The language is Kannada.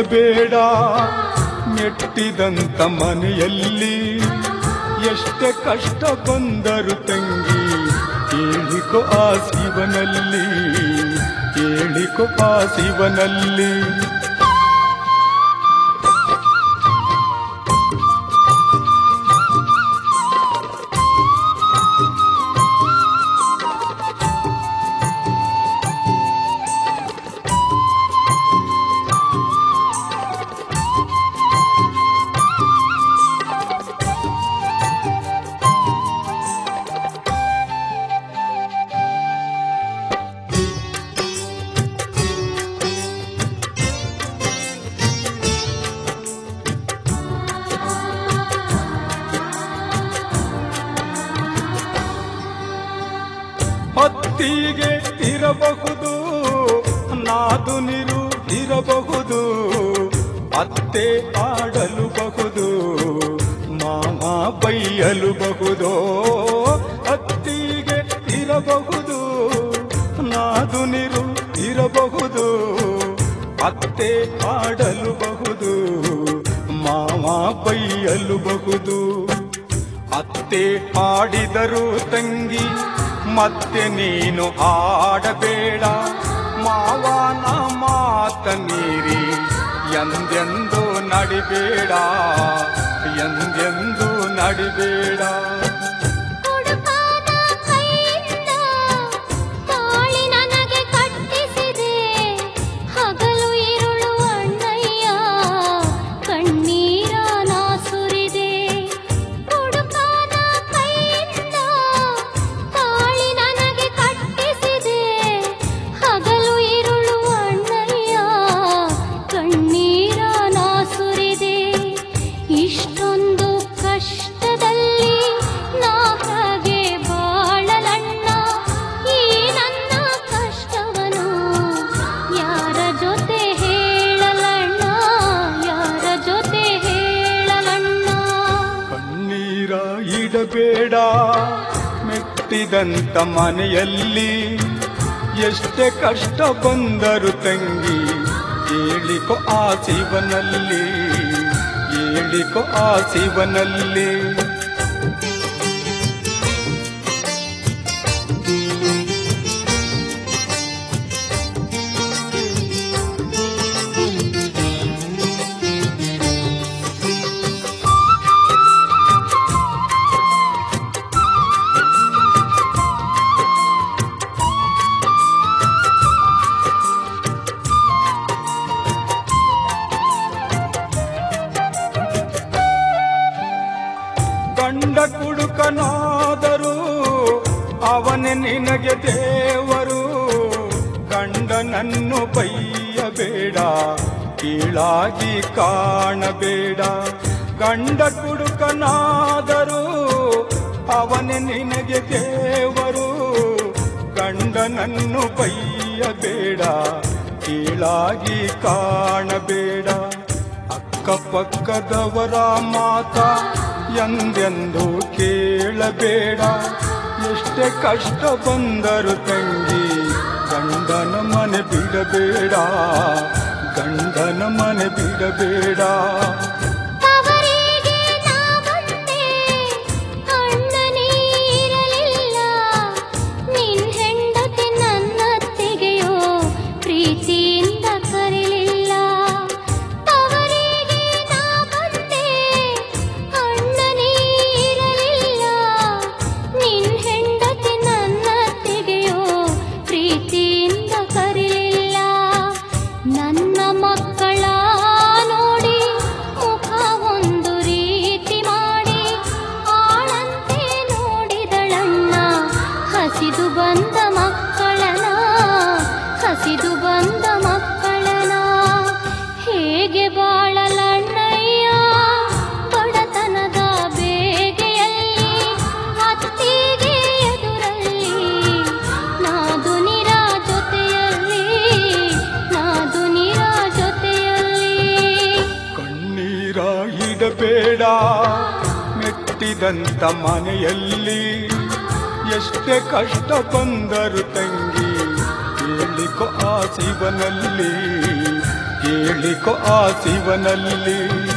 ಇಡಬೇಡ ಮೆಟ್ಟಿದಂತ ಮನೆಯಲ್ಲಿ ಎಷ್ಟೇ ಕಷ್ಟ ಬಂದರು ತಂಗಿ ಕೇಳಿಕೊ ಆ ಶಿವನಲ್ಲಿ ಕೇಳಿಕೊ ಆ ಶಿವನಲ್ಲಿ ಹೊತ್ತಿಗೆ ಇರಬಹುದು ನಾದು ನೀರು ಇರಬಹುದು ಅತ್ತೆ ಆಡಲು ಬಹುದು ಮಾಮ ಬೈಯಲು ಬಹುದು ಹತ್ತಿಗೆ ಇರಬಹುದು ನಾದು ನೀರು ಇರಬಹುದು ಅತ್ತೆ ಆಡಲು ಬಹುದು ಮಾಮ ಬೈಯಲು ಬಹುದು ಅತ್ತೆ ಆಡಿದರು ತಂಗಿ ಮತ್ತೆ ನೀನು ಆಡಬೇಡ ಮಾವನ ಮಾತ ಮೀರಿ ಎಂದೆಂದು ನಡಿಬೇಡ ಎಂದೆಂದು ನಡಿಬೇಡ ಹುಡುಕಾದ ಕೈಯಿಂದ ತಾಳಿ ನನಗೆ ಕಟ್ಟಿಸಿದೆ ಹಗಲು ಇರುಳು ಅಣ್ಣಯ್ಯ ಕಣ್ಣೀರ ನಾ ಸುರಿದೆ ಹುಡುಕಾದ ಕೈಯಿಂದ ತಾಳಿ ನನಗೆ ಕಟ್ಟಿಸಿದೆ ಹಗಲು ಇರುಳು ಅಣ್ಣಯ್ಯ ಕಣ್ಣೀರ ನಾ ಸುರಿದೆ ಇಷ್ಟೊಂದು ಕಷ್ಟದಲ್ಲಿ ನಾ ಹಾಗೆ ಬಾಳಲಣ್ಣ ಈ ನನ್ನ ಕಷ್ಟವನು ಯಾರ ಜೊತೆ ಹೇಳಲಣ್ಣ ಯಾರ ಜೊತೆ ಹೇಳಲಣ್ಣ ಕಣ್ಣೀರ ಇಡಬೇಡ ಮೆಟ್ಟಿದಂತ ಮನೆಯಲ್ಲಿ ಎಷ್ಟೇ ಕಷ್ಟ ಬಂದರು ತಂಗಿ ಹೇಳಿಕೊ ಆ ಶಿವನಲ್ಲಿ ಹೇಳಿಕೊ ಆ ಶಿವನಲ್ಲಿ ಗಂಡ ಕುಡುಕನಾದರೂ ಅವನೇ ನಿನಗೆ ದೇವರು ಗಂಡನನ್ನು ಬೈಯಬೇಡ ಕೀಳಾಗಿ ಕಾಣಬೇಡ ಗಂಡ ಕುಡುಕನಾದರೂ ಅವನೇ ನಿನಗೆ ದೇವರು ಗಂಡನನ್ನು ಬೈಯಬೇಡ ಕೀಳಾಗಿ ಕಾಣಬೇಡ ಅಕ್ಕಪಕ್ಕದವರ ಮಾತ ಎಂದೆಂದು ಕೇಳಬೇಡ ಎಷ್ಟೇ ಕಷ್ಟ ಬಂದರು ತಂಗಿ ಗಂಡನ ಮನೆ ಬಿಡಬೇಡ ಗಂಡನ ಮನೆ ಬಿಡಬೇಡ ಅವರಿಗೆ ನಾ ಬಂದೆ ಅಣ್ಣನೇ ಇರಲಿಲ್ಲ ನಿನ್ ಹೆಂಡತಿ ನನ್ನ ತೆಗೆಯೋ ಪ್ರೀತಿಯಿಂದ ಕರೆಯಲಿಲ್ಲ ಅವರಿಗೆ ನಾ ಬಂದೆ ಅಣ್ಣನೇ ಇರಲಿಲ್ಲ ನಿನ್ ಹೆಂಡತಿ ನನ್ನ ತೆಗೆಯೋ ಪ್ರೀತಿಯಿಂದ ಕರೆಯಲಿಲ್ಲ ನನ್ನ ಮಕ್ಕಳ ನೋಡಿ ಮುಖ ಒಂದು ರೀತಿ ಮಾಡಿ ಆಳಂತೆ ನೋಡಿದಳಣ್ಣ ಹಸಿದು ಬಂದ ಮಕ್ಕಳನ ಹಸಿದು ಬಂದ ಮಕ್ಕಳನ ಹೇಗೆ ಬಾಳಲಣ್ಣಯ್ಯ ಬಡತನದ ಬೇಗೆಯಲ್ಲಿ ಅತ್ತಿಗೆ ಎದುರಲ್ಲಿ ನಾದು ನಿರ ಜೊತೆಯಲ್ಲಿ ನಾದು ನಿರ ಜೊತೆಯಲ್ಲಿ ಕಣ್ಣೀರ ಇಡಬೇಡ ಮೆಟ್ಟಿದಂತ ಮನೆಯಲ್ಲಿ ಎಷ್ಟೇ ಕಷ್ಟ ಬಂದರು ತಂಗಿ ಹೇಳಿಕೊ ಆ ಶಿವನಲ್ಲಿ ಕೇಳಿಕೊ ಆ ಶಿವನಲ್ಲಿ